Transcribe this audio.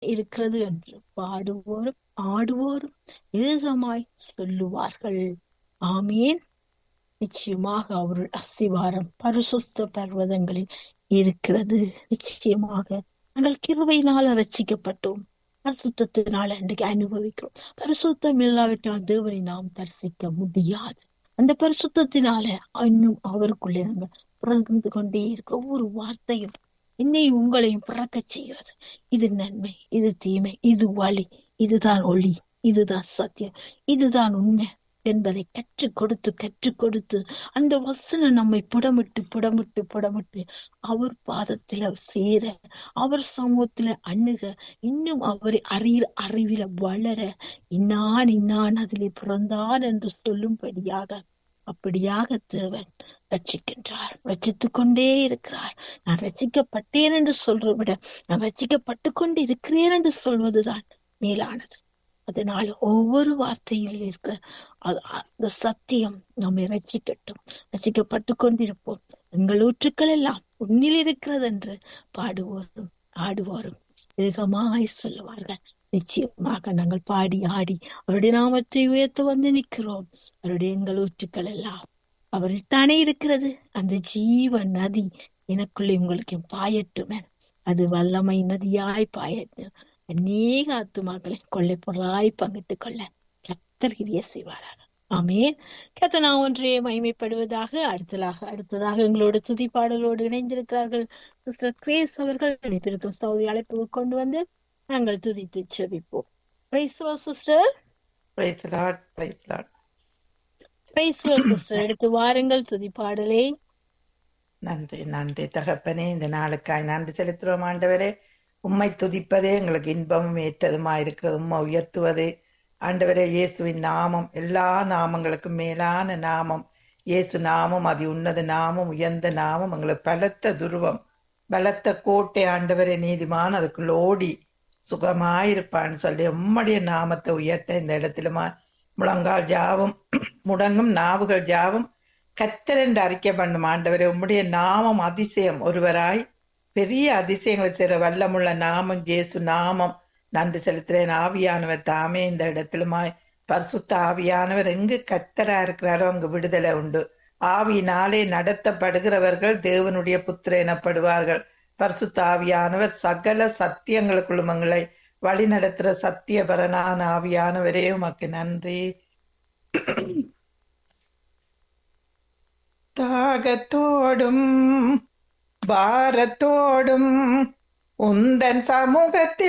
இருக்கிறது என்று பாடுவோரும் ஆடுவோரும் ஏகமாய் சொல்லுவார்கள் ஆமேன் நிச்சயமாக அவருடைய அஸ்திவாரம் பரிசுத்த பர்வதங்களில் இருக்கிறது நிச்சயமாக நாங்கள் கிருபையினால் ரட்சிக்கப்பட்டோம் பரிசுத்தத்தினால இன்றைக்கு அனுபவிக்கிறோம் பரிசுத்தம் இல்லாவிட்டால் தேவனை நாம் தரிசிக்க முடியாது அந்த பரிசுத்தத்தினால இன்னும் அவருக்குள்ளே நாங்கள் பிறந்து கொண்டே இருக்க ஒவ்வொரு வார்த்தையும் என்னை உங்களையும் பிறக்க செய்கிறது இது நன்மை இது தீமை இது வழி இதுதான் ஒளி இதுதான் சத்தியம் இதுதான் உண்மை என்பதை கற்றுக் கொடுத்து கற்றுக் கொடுத்து அந்த வசனம் நம்மை புடமிட்டு புடமிட்டு புடமிட்டு அவர் பாதத்தில சேர அவர் சமூகத்துல அணுக இன்னும் அவரை அறிய அறிவில வளர இன்னான் இன்னான் அதிலே பிறந்தான் என்று சொல்லும்படியாக அப்படியாக தேவன் ரட்சிக்கின்றார் ரட்சித்துக் கொண்டே இருக்கிறார் நான் ரட்சிக்கப்பட்டேன் என்று சொல்றதை விட நான் ரட்சிக்கப்பட்டு கொண்டு இருக்கிறேன் என்று சொல்வதுதான் மேலானது அதனால ஒவ்வொரு வார்த்தையில் இருக்கிற அந்த சத்தியம் நம்மை ரட்சிக்கட்டும் ரட்சிக்கப்பட்டு கொண்டிருப்போம் எங்கள் ஊற்றுக்கள் எல்லாம் உன்னில் இருக்கிறது என்று பாடுவோரும் ஆடுவோரும் வேகமாய் சொல்லுவார்கள் நிச்சயமாக நாங்கள் பாடி ஆடி அவருடைய நாமத்தை உயர்த்த வந்து நிற்கிறோம் அவருடைய எங்கள் ஊற்றுக்கள் எல்லாம் அவரில் தானே இருக்கிறது அந்த ஜீவ நதி எனக்குள்ளே உங்களுக்கு பாயட்டுமே அது வல்லமை நதியாய் பாயட்டும் அநேக ஆத்துமாக்களை கொள்ளை பொருளாய் பங்கிட்டு கொள்ள கத்தர் கிரிய செய்வாராக ஆமேன் கத்த நான் ஒன்றே மகிமைப்படுவதாக அடுத்ததாக அடுத்ததாக எங்களோட துதி பாடலோடு இணைந்திருக்கிறார்கள் சிஸ்டர் கிரேஸ் அவர்கள் இணைப்பிருக்கும் சவுதி அழைப்பு கொண்டு வந்து நாங்கள் துதித்து செபிப்போம் சிஸ்டர் சிஸ்டர் எடுத்து வாருங்கள் துதி பாடலே நன்றி நன்றி தகப்பனே இந்த நாளுக்காய் நன்றி செலுத்துறோம் ஆண்டவரே உம்மை துதிப்பதே எங்களுக்கு இன்பமும் ஏற்றதுமா இருக்கிறது உம்மை உயர்த்துவது ஆண்டவரே இயேசுவின் நாமம் எல்லா நாமங்களுக்கும் மேலான நாமம் இயேசு நாமம் அதி உன்னத நாமம் உயர்ந்த நாமம் எங்களுக்கு பலத்த துருவம் பலத்த கோட்டை ஆண்டவரே நீதிமான் அதுக்குள்ள ஓடி சுகமாயிருப்பான்னு சொல்லி உம்முடைய நாமத்தை உயர்த்த இந்த இடத்துலமா முழங்கால் ஜாவும் முடங்கும் நாவுகள் ஜாவும் கத்தரென்று அறிக்கை பண்ணும் ஆண்டவரே உம்முடைய நாமம் அதிசயம் ஒருவராய் பெரிய அதிசயங்களை செய்கிற வல்லமுள்ள நாமம் ஜேசு நாமம் நன்றி செலுத்துறேன் ஆவியானவர் தாமே இந்த இடத்திலுமாய் பரிசுத்த ஆவியானவர் எங்கு கத்தரா இருக்கிறாரோ அங்கு விடுதலை உண்டு ஆவியினாலே நடத்தப்படுகிறவர்கள் தேவனுடைய புத்திர எனப்படுவார்கள் பரிசுத்த ஆவியானவர் சகல சத்தியங்களுக்குள்ளும் எங்களை வழி நடத்துற சத்தியபரனான ஆவியானவரே உமக்கு நன்றி தாகத்தோடும் பாரத்தோடும் உந்தன் சமூகத்தில்